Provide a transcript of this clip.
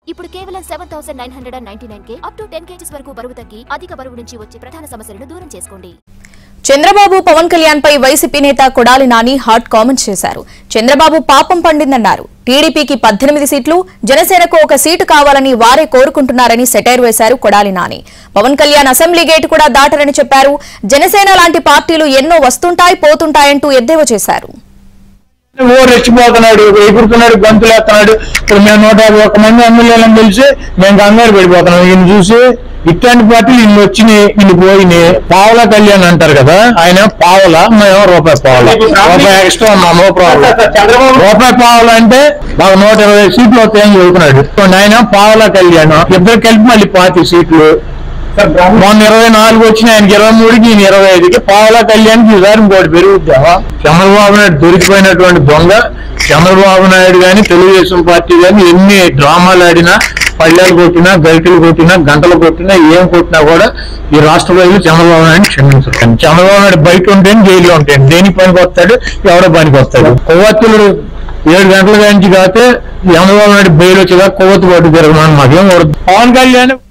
ఇప్పుడు కేవలం seven thousand nine hundred and ninety nine K up to ten KGs వరకు బరువు తగ్గి అధిక బరువు నుంచి వచ్చే ప్రధాన సమస్యలను దూరం చేసుకోండి చంద్రబాబు పవన్ కళ్యాణ్ పై వైసీపీ నేత కొడాలి నాని హాట్ కామెంట్స్ చేశారు చంద్రబాబు పాపం పండిందన్నారు టీడీపీకి పద్దెనిమిది సీట్లు జనసేనకు ఒక సీటు కావాలని వారే కోరుకుంటున్నారని సెటైర్ వేశారు కొడాలి నాని పవన్ కళ్యాణ్ అసెంబ్లీ గేట్ కూడా దాటరని చెప్పారు జనసేన లాంటి పార్టీలు ఎన్నో వస్తుంటాయి పోతుంటాయంటూ ఎద్దేవా చేశారు ఓ రెచ్చిపోతున్నాడు ఎగురుతున్నాడు గంతులు వేస్తున్నాడు ఇప్పుడు మేము నూట యాభై ఒక్క మంది ఎమ్మెల్యేలను తెలిసి మేము కంగారు పడిపోతున్నాం ఈయన చూసి ఇట్లాంటి పార్టీలు ఇన్ని వచ్చినాయి ఇన్ని పోయినాయి పావలా కళ్యాణ్ అంటారు కదా ఆయన పావల మేము రూపాయి పావల రూపాయి ఎక్స్ట్రా ఉన్నాం నో ప్రాబ్లం రూపాయి పావల అంటే మాకు నూట ఇరవై సీట్లు వస్తాయని చెబుతున్నాడు ఆయన పావలా కళ్యాణ్ ఇద్దరు కలిపి మళ్ళీ పాతి సీట్లు మొన్న ఇరవై నాలుగు వచ్చిన ఆయనకి ఇరవై మూడుకి ఈయన ఇరవై ఐదుకి పావలా కళ్యాణ్కి ఈసారి ఇంకోటి పెరుగుద్దామా చంద్రబాబు నాయుడు దొరికిపోయినటువంటి దొంగ చంద్రబాబు నాయుడు గాని తెలుగుదేశం పార్టీ గాని ఎన్ని డ్రామాలు ఆడినా పళ్ళాలు కొట్టినా గరిటలు కొట్టినా గంటలు కొట్టినా ఏం కొట్టినా కూడా ఈ రాష్ట్ర ప్రజలు చంద్రబాబు నాయుడు క్షమించరు చంద్రబాబు నాయుడు బయట ఉంటే జైల్లో ఉంటాడు దేనికి పనికి వస్తాడు ఎవడో పనికి వస్తాడు కొవ్వొత్తులు ఏడు గంటల నుంచి కాతే చంద్రబాబు నాయుడు బయలు వచ్చేదా కొవ్వొత్తు పట్టు తిరగమని మాకేం పవన్ కళ్యాణ్